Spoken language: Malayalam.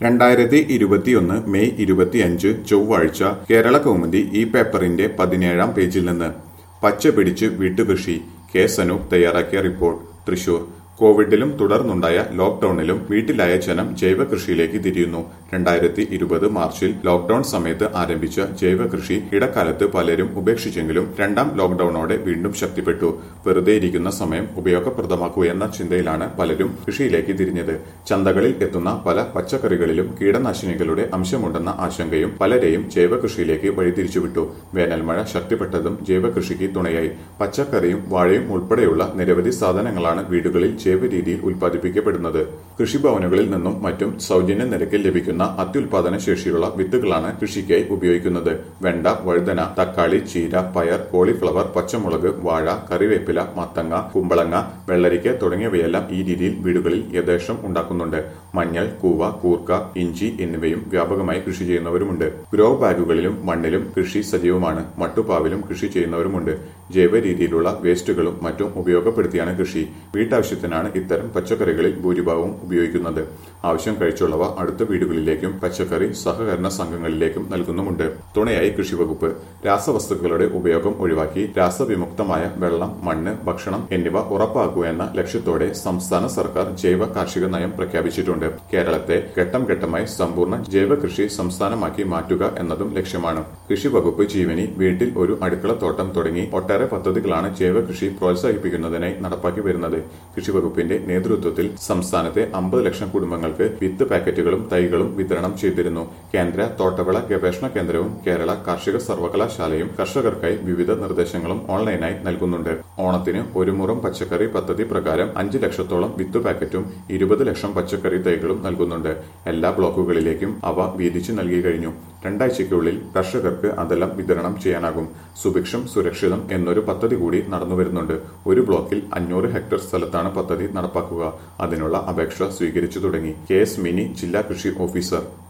രണ്ടായിരത്തി ഇരുപത്തിയൊന്ന് മെയ് ഇരുപത്തിയഞ്ച് ചൊവ്വാഴ്ച കേരള കൗമുദി ഈ പേപ്പറിന്റെ പതിനേഴാം പേജിൽ നിന്ന് പച്ച പിടിച്ച് വീട്ടുകൃഷി കെ സനൂപ് തയ്യാറാക്കിയ റിപ്പോർട്ട് തൃശൂർ കോവിഡിലും തുടർന്നുണ്ടായ ലോക്ഡൌണിലും വീട്ടിലായ ജനം ജൈവ കൃഷിയിലേക്ക് തിരിയുന്നു രണ്ടായിരത്തി ഇരുപത് മാർച്ചിൽ ലോക്ഡൌൺ സമയത്ത് ആരംഭിച്ച ജൈവ കൃഷി ഇടക്കാലത്ത് പലരും ഉപേക്ഷിച്ചെങ്കിലും രണ്ടാം ലോക്ഡൌണോടെ വീണ്ടും ശക്തിപ്പെട്ടു വെറുതെ ഇരിക്കുന്ന സമയം ഉപയോഗപ്രദമാക്കുകയെന്ന ചിന്തയിലാണ് പലരും കൃഷിയിലേക്ക് തിരിഞ്ഞത് ചന്തകളിൽ എത്തുന്ന പല പച്ചക്കറികളിലും കീടനാശിനികളുടെ അംശമുണ്ടെന്ന ആശങ്കയും പലരെയും ജൈവ കൃഷിയിലേക്ക് വഴിതിരിച്ചുവിട്ടു വേനൽമഴ ശക്തിപ്പെട്ടതും ജൈവ കൃഷിക്ക് തുണയായി പച്ചക്കറിയും വാഴയും ഉൾപ്പെടെയുള്ള നിരവധി സാധനങ്ങളാണ് വീടുകളിൽ ജൈവ രീതിയിൽ ഉൽപ്പാദിപ്പിക്കപ്പെടുന്നത് കൃഷിഭവനുകളിൽ നിന്നും മറ്റും സൗജന്യ നിരക്കിൽ ലഭിക്കുന്ന അത്യുൽപാദന ശേഷിയുള്ള വിത്തുകളാണ് കൃഷിക്കായി ഉപയോഗിക്കുന്നത് വെണ്ട വഴുതന തക്കാളി ചീര പയർ കോളിഫ്ലവർ പച്ചമുളക് വാഴ കറിവേപ്പില മത്തങ്ങ കുമ്പളങ്ങ വെള്ളരിക്ക തുടങ്ങിയവയെല്ലാം ഈ രീതിയിൽ വീടുകളിൽ യഥേഷ്ടം ഉണ്ടാക്കുന്നുണ്ട് മഞ്ഞൾ കൂവ കൂർക്ക ഇഞ്ചി എന്നിവയും വ്യാപകമായി കൃഷി ചെയ്യുന്നവരുമുണ്ട് ഗ്രോ ബാഗുകളിലും മണ്ണിലും കൃഷി സജീവമാണ് മട്ടുപാവിലും കൃഷി ചെയ്യുന്നവരുമുണ്ട് ജൈവ രീതിയിലുള്ള വേസ്റ്റുകളും മറ്റും ഉപയോഗപ്പെടുത്തിയാണ് കൃഷി വീട്ടാവശ്യത്തിനാണ് ഇത്തരം പച്ചക്കറികളിൽ ഭൂരിഭാഗവും ഉപയോഗിക്കുന്നത് ആവശ്യം കഴിച്ചുള്ളവ അടുത്ത വീടുകളിലേക്കും പച്ചക്കറി സഹകരണ സംഘങ്ങളിലേക്കും നൽകുന്നുമുണ്ട് തുണയായി കൃഷിവകുപ്പ് രാസവസ്തുക്കളുടെ ഉപയോഗം ഒഴിവാക്കി രാസവിമുക്തമായ വെള്ളം മണ്ണ് ഭക്ഷണം എന്നിവ ഉറപ്പാക്കുക എന്ന ലക്ഷ്യത്തോടെ സംസ്ഥാന സർക്കാർ ജൈവ കാർഷിക നയം പ്രഖ്യാപിച്ചിട്ടുണ്ട് കേരളത്തെ ഘട്ടം ഘട്ടമായി സമ്പൂർണ്ണ ജൈവ കൃഷി സംസ്ഥാനമാക്കി മാറ്റുക എന്നതും ലക്ഷ്യമാണ് കൃഷി വകുപ്പ് ജീവനി വീട്ടിൽ ഒരു അടുക്കളത്തോട്ടം തുടങ്ങി ഒട്ടേറെ പദ്ധതികളാണ് ജൈവ കൃഷി പ്രോത്സാഹിപ്പിക്കുന്നതിനായി നടപ്പാക്കി വരുന്നത് കൃഷി വകുപ്പിന്റെ നേതൃത്വത്തിൽ സംസ്ഥാനത്തെ അമ്പത് ലക്ഷം കുടുംബങ്ങൾക്ക് വിത്ത് പാക്കറ്റുകളും തൈകളും വിതരണം ചെയ്തിരുന്നു കേന്ദ്ര തോട്ടവിള ഗവേഷണ കേന്ദ്രവും കേരള കാർഷിക സർവകലാശാലയും കർഷകർക്കായി വിവിധ നിർദ്ദേശങ്ങളും ഓൺലൈനായി നൽകുന്നുണ്ട് ഓണത്തിന് ഒരു മുറം പച്ചക്കറി പദ്ധതി പ്രകാരം അഞ്ച് ലക്ഷത്തോളം വിത്ത് പാക്കറ്റും ഇരുപത് ലക്ഷം പച്ചക്കറി തൈകളും നൽകുന്നുണ്ട് എല്ലാ ബ്ലോക്കുകളിലേക്കും അവ വീതിച്ചു നൽകി കഴിഞ്ഞു രണ്ടാഴ്ചയ്ക്കുള്ളിൽ കർഷകർക്ക് അതെല്ലാം വിതരണം ചെയ്യാനാകും സുഭിക്ഷം സുരക്ഷിതം എന്നൊരു പദ്ധതി കൂടി നടന്നുവരുന്നുണ്ട് ഒരു ബ്ലോക്കിൽ അഞ്ഞൂറ് ഹെക്ടർ സ്ഥലത്താണ് പദ്ധതി നടപ്പാക്കുക അതിനുള്ള അപേക്ഷ സ്വീകരിച്ചു തുടങ്ങി കെ എസ് മിനി ജില്ലാ കൃഷി ഓഫീസർ